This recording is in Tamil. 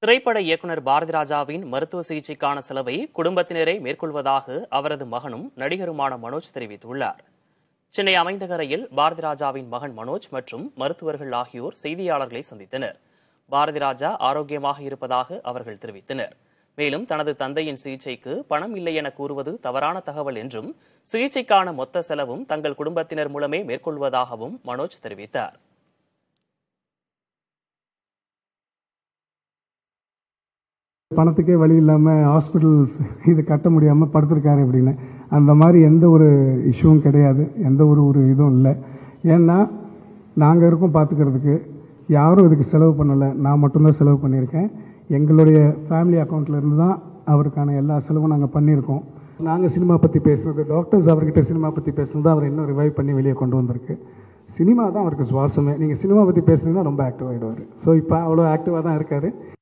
திரைப்பட இயக்குனர் பாரதி ராஜாவின் மருத்துவ சிகிச்சைக்கான செலவை குடும்பத்தினரே மேற்கொள்வதாக அவரது மகனும் நடிகருமான மனோஜ் தெரிவித்துள்ளார் சென்னை அமைந்தகரையில் பாரதி ராஜாவின் மகன் மனோஜ் மற்றும் மருத்துவர்கள் ஆகியோர் செய்தியாளர்களை சந்தித்தனர் பாரதி ராஜா ஆரோக்கியமாக இருப்பதாக அவர்கள் தெரிவித்தனர் மேலும் தனது தந்தையின் சிகிச்சைக்கு பணம் இல்லை என கூறுவது தவறான தகவல் என்றும் சிகிச்சைக்கான மொத்த செலவும் தங்கள் குடும்பத்தினர் மூலமே மேற்கொள்வதாகவும் மனோஜ் தெரிவித்தார் பணத்துக்கே வழி இல்லாமல் ஹாஸ்பிட்டல் இது கட்ட முடியாமல் படுத்திருக்காரு அப்படின்னு அந்த மாதிரி எந்த ஒரு இஷ்யூவும் கிடையாது எந்த ஒரு ஒரு இதுவும் இல்லை ஏன்னா நாங்கள் இருக்கோம் பார்த்துக்கிறதுக்கு யாரும் இதுக்கு செலவு பண்ணலை நான் மட்டும்தான் செலவு பண்ணியிருக்கேன் எங்களுடைய ஃபேமிலி அக்கௌண்ட்ல இருந்து தான் அவருக்கான எல்லா செலவும் நாங்கள் பண்ணியிருக்கோம் நாங்கள் சினிமா பற்றி பேசுனது டாக்டர்ஸ் அவர்கிட்ட சினிமா பற்றி பேசுனது அவர் இன்னும் ரிவைவ் பண்ணி வெளியே கொண்டு வந்திருக்கு சினிமா தான் அவருக்கு சுவாசமே நீங்கள் சினிமா பற்றி பேசுனீங்கன்னா ரொம்ப ஆக்டிவ் ஆகிடுவார் ஸோ இப்போ அவ்வளோ ஆக்டிவாக தான் இருக்கார்